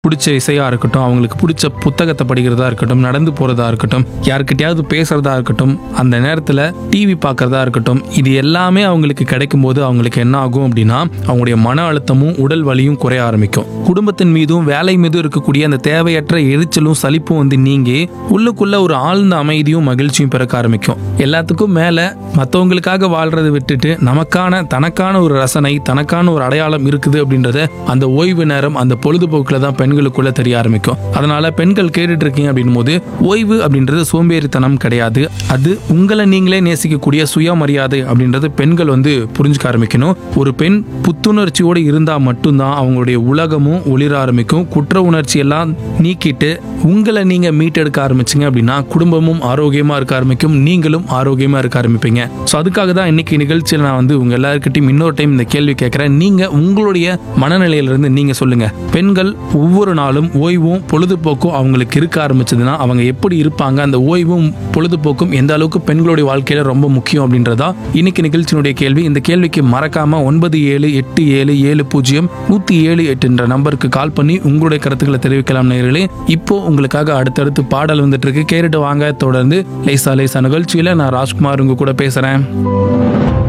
பிடிச்ச இசையாக இருக்கட்டும் அவங்களுக்கு பிடிச்ச புத்தகத்தை படிக்கிறதா இருக்கட்டும் நடந்து போகிறதா இருக்கட்டும் யார்கிட்டயாவது பேசுகிறதா இருக்கட்டும் அந்த நேரத்தில் டிவி பார்க்குறதா இருக்கட்டும் இது எல்லாமே அவங்களுக்கு கிடைக்கும் போது அவங்களுக்கு என்ன ஆகும் அப்படின்னா அவங்களுடைய மன அழுத்தமும் உடல் வலியும் குறைய ஆரம்பிக்கும் குடும்பத்தின் மீதும் வேலை மீதும் இருக்கக்கூடிய அந்த தேவையற்ற எரிச்சலும் சலிப்பும் வந்து நீங்கி உள்ளுக்குள்ள ஒரு ஆழ்ந்த அமைதியும் மகிழ்ச்சியும் பிறக்க ஆரம்பிக்கும் எல்லாத்துக்கும் மேலே மற்றவங்களுக்காக வாழ்றதை விட்டுட்டு நமக்கான தனக்கான ஒரு ரசனை தனக்கான ஒரு அடையாளம் இருக்குது அப்படின்றத அந்த ஓய்வு நேரம் அந்த பொழுதுபோக்கில் தான் பெண்களுக்குள்ள தெரிய ஆரம்பிக்கும் அதனால பெண்கள் கேட்டுட்டு இருக்கீங்க அப்படின் போது ஓய்வு அப்படின்றது சோம்பேறித்தனம் கிடையாது அது உங்களை நீங்களே நேசிக்கக்கூடிய சுயமரியாதை அப்படின்றது பெண்கள் வந்து புரிஞ்சுக்க ஆரம்பிக்கணும் ஒரு பெண் புத்துணர்ச்சியோடு இருந்தால் மட்டும்தான் அவங்களுடைய உலகமும் ஒளிர ஆரம்பிக்கும் குற்ற உணர்ச்சி எல்லாம் நீக்கிட்டு உங்களை நீங்க மீட்டெடுக்க ஆரம்பிச்சிங்க அப்படின்னா குடும்பமும் ஆரோக்கியமா இருக்க ஆரம்பிக்கும் நீங்களும் ஆரோக்கியமா இருக்க ஆரம்பிப்பீங்க ஸோ அதுக்காக தான் இன்னைக்கு நிகழ்ச்சியில் நான் வந்து உங்க எல்லாருக்கிட்டையும் இன்னொரு டைம் இந்த கேள்வி கேட்குறேன் நீங்க உங்களுடைய மனநிலையிலிருந்து நீங்க சொல்லுங்க பெண்கள் ஒவ்வொரு நாளும் ஓய்வும் பொழுதுபோக்கும் அவங்களுக்கு இருக்க ஆரம்பிச்சதுன்னா அவங்க எப்படி இருப்பாங்க அந்த ஓய்வும் பொழுதுபோக்கும் எந்த அளவுக்கு பெண்களுடைய வாழ்க்கையில ரொம்ப முக்கியம் அப்படின்றதா இன்னைக்கு நிகழ்ச்சியினுடைய கேள்வி இந்த கேள்விக்கு மறக்காம ஒன்பது ஏழு எட்டு ஏழு ஏழு பூஜ்ஜியம் நூத்தி ஏழு எட்டுன்ற நம்பருக்கு கால் பண்ணி உங்களுடைய கருத்துக்களை தெரிவிக்கலாம் நேர்களே இப்போ உங்களுக்காக அடுத்தடுத்து பாடல் வந்துட்டு இருக்கு கேட்டுட்டு வாங்க தொடர்ந்து லேசா லேசா நிகழ்ச்சியில நான் ராஜ்குமார் உங்க கூட பேசுறேன்